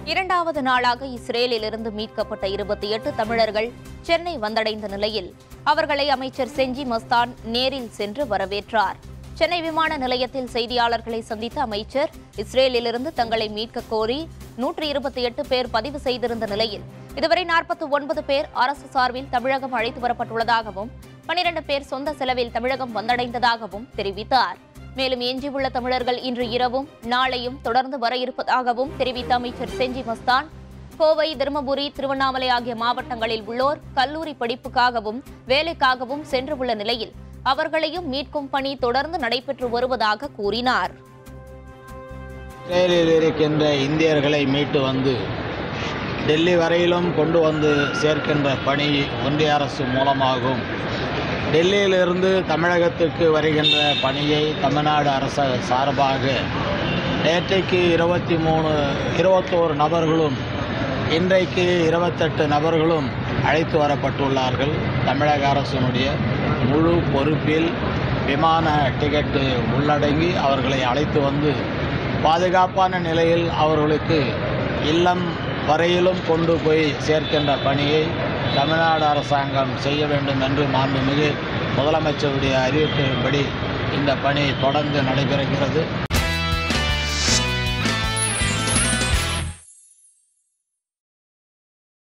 இரண்டாவது நாளாக இஸ்ரேலிலிருந்து மீட்கப்பட்ட இருபத்தி எட்டு தமிழர்கள் சென்னை வந்தடைந்த நிலையில் அவர்களை அமைச்சர் செஞ்சி மஸ்தான் நேரில் சென்று வரவேற்றார் சென்னை விமான நிலையத்தில் செய்தியாளர்களை சந்தித்த அமைச்சர் இஸ்ரேலிலிருந்து தங்களை மீட்க கோரி நூற்றி இருபத்தி எட்டு பேர் பதிவு செய்திருந்த நிலையில் இதுவரை நாற்பத்தி ஒன்பது பேர் அரசு சார்பில் தமிழகம் அழைத்து வரப்பட்டுள்ளதாகவும் பனிரண்டு பேர் சொந்த செலவில் தமிழகம் வந்தடைந்ததாகவும் தெரிவித்தார் மேலும் எஞ்சியுள்ள தமிழர்கள் இன்று இரவும் நாளையும் தொடர்ந்து வர இருப்பதாகவும் தெரிவித்த அமைச்சர் செஞ்சி மஸ்தான் கோவை தருமபுரி திருவண்ணாமலை ஆகிய மாவட்டங்களில் உள்ளோர் கல்லூரி படிப்புக்காகவும் வேலைக்காகவும் சென்று உள்ள நிலையில் அவர்களையும் மீட்கும் பணி தொடர்ந்து நடைபெற்று வருவதாக கூறினார் இஸ்ரேலில் இருக்கின்ற இந்தியர்களை மீட்டு வந்து டெல்லி வரையிலும் கொண்டு வந்து சேர்க்கின்ற பணி ஒன்றிய அரசு மூலமாகும் டெல்லியிலிருந்து தமிழகத்திற்கு வருகின்ற பணியை தமிழ்நாடு அரசு சார்பாக நேற்றைக்கு இருபத்தி மூணு இருபத்தோரு நபர்களும் இன்றைக்கு இருபத்தெட்டு நபர்களும் அழைத்து வரப்பட்டுள்ளார்கள் தமிழக அரசினுடைய முழு பொறுப்பில் விமான டிக்கெட்டு உள்ளடங்கி அவர்களை அழைத்து வந்து பாதுகாப்பான நிலையில் அவர்களுக்கு இல்லம் வரையிலும் கொண்டு போய் சேர்க்கின்ற பணியை தமிழ்நாடு அரசாங்கம் செய்ய வேண்டும் என்று மாண்புமிகு முதலமைச்சருடைய அறிவிப்பின்படி இந்த பணி தொடர்ந்து நடைபெறுகிறது